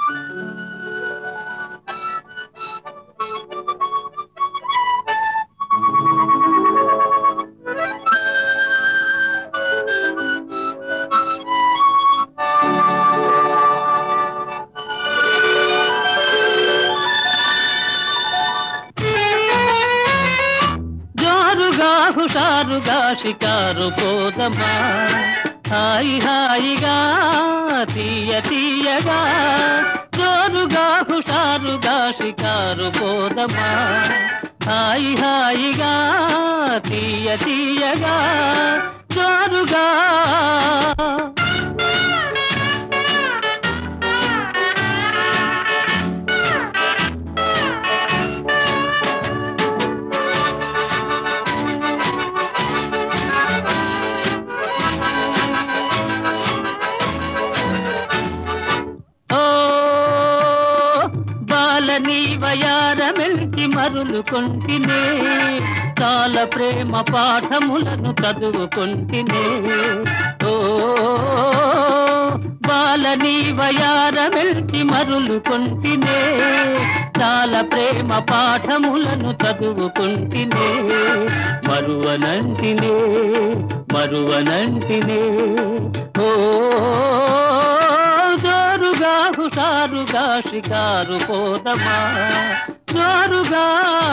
జోరుగా హుషారుగా షికారు పోదమా హాయి హాయిగా తీయ తీయగా జోరుగా హుషారుగా షికారు పోదమా హాయి హాయిగా తీయ తీయగా జోరుగా ఓ బాలని వయారమెల్చి మరులు కొంటినే కాల ప్రేమ పాఠములను చదువుకొంటినే ఓ బాలని వయారమెల్చి మరులు కొంటినే చాలా ప్రేమ పాఠములను చదువుకుంటినే మరువనంటినే మరువనంటినే ఓ జోరుగా హుషారుగా షికారు పోదమా జోరుగా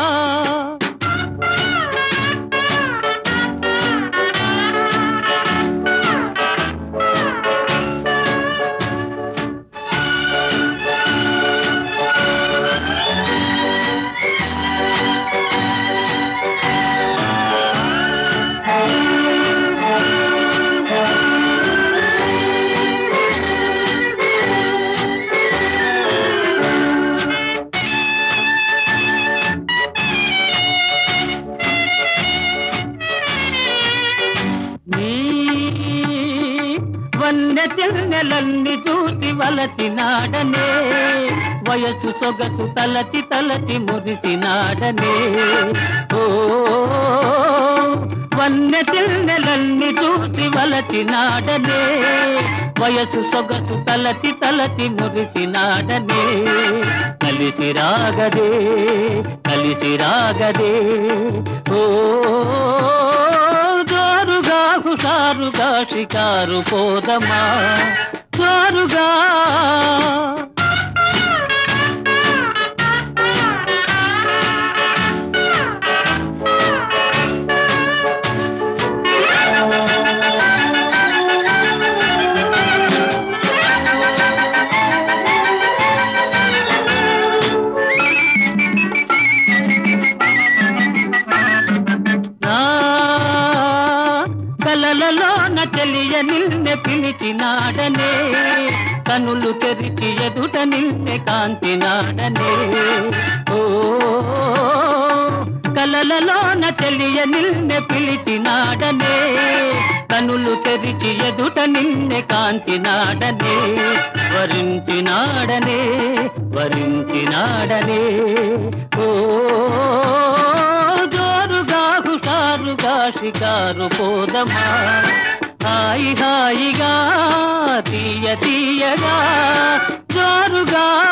నీ వన్నె చెన్నెలన్ని చూసి వలసినాడనే వయసు సొగసు తలచి తలచి మురిసినాడనే ఓ వన్నె చెన్నెలన్ని చూసి వలచినాడనే వయసు సొగసు తలచి తలచి మురిసినాడనే కలిసి రాగదే కలిసి రాగదే ఓ జోరుగా హుషారుగా షికారు పోదమా జోరుగా నా కలలలోన తెలియ నిన్నె పిలిచినాడనే కనులు తెరిచి ఎదుట నిన్నె కాంతినాడనే ఓ కలలలోన తెలియ నిన్నె పిలిచినాడనే కనులు తెరిచి ఎదుట నిన్నె కాంతినాడనే వరించినాడనే వరించినాడనే ఓ జోరుగా హుషారుగా షికారు పోదమా హాయి హాయిగా తీయ తీయగా జోరుగా